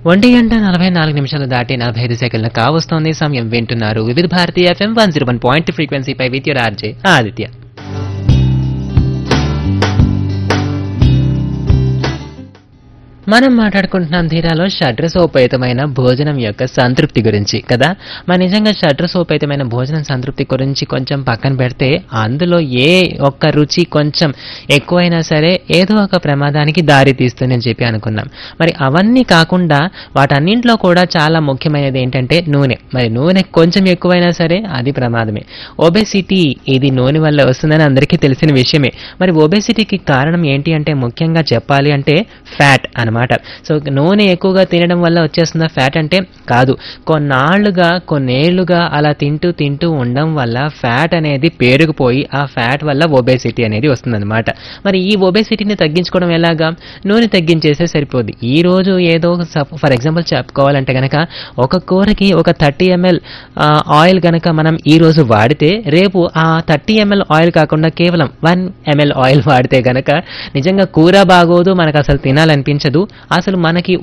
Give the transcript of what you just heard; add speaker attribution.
Speaker 1: ఒంటి గంట నలభై నాలుగు నిమిషాలు దాటి నలభై ఐదు సెకండ్లు కావస్తోంది సమయం వింటున్నారు Vividh Bharati FM one zero one point ఫ్రీక్వెన్సీపై విత్ యువర్ ఆర్జే ఆదిత్య మనం మాట్లాడుకుంటున్నాం ధీరాలో షడ్రసోపేతమైన భోజనం యొక్క సంతృప్తి గురించి కదా మరి నిజంగా షడ్రసోపేతమైన భోజనం సంతృప్తి గురించి కొంచెం పక్కన పెడితే అందులో ఏ ఒక్క రుచి కొంచెం ఎక్కువైనా సరే ఏదో ఒక ప్రమాదానికి దారి తీస్తుందని చెప్పి అనుకున్నాం మరి అవన్నీ కాకుండా వాటన్నింటిలో కూడా చాలా ముఖ్యమైనది ఏంటంటే నూనె మరి నూనె కొంచెం ఎక్కువైనా సరే అది ప్రమాదమే ఒబెసిటీ ఇది నూనె వల్ల వస్తుందని అందరికీ తెలిసిన విషయమే మరి ఒబెసిటీకి కారణం ఏంటి అంటే ముఖ్యంగా చెప్పాలి అంటే ఫ్యాట్ అన్నమాట సో నూనె ఎక్కువగా తినడం వల్ల వచ్చేస్తున్న ఫ్యాట్ అంటే కాదు కొన్నాళ్లుగా కొన్నేళ్లుగా అలా తింటూ తింటూ ఉండడం వల్ల ఫ్యాట్ అనేది పేరుకుపోయి ఆ ఫ్యాట్ వల్ల ఒబేసిటీ అనేది వస్తుందన్నమాట మరి ఈ ఒబేసిటీని తగ్గించుకోవడం ఎలాగా నూనె తగ్గించేస్తే సరిపోద్ది ఈ రోజు ఏదో ఫర్ ఎగ్జాంపుల్ చెప్పుకోవాలంటే గనక ఒక కూరకి ఒక థర్టీ ఎంఎల్ ఆయిల్ గనక మనం ఈ రోజు వాడితే రేపు ఆ థర్టీ ఎంఎల్ ఆయిల్ కాకుండా కేవలం వన్ ఎంఎల్ ఆయిల్ వాడితే గనక నిజంగా కూర బాగోదు మనకు అసలు తినాలనిపించదు అసలు మనకి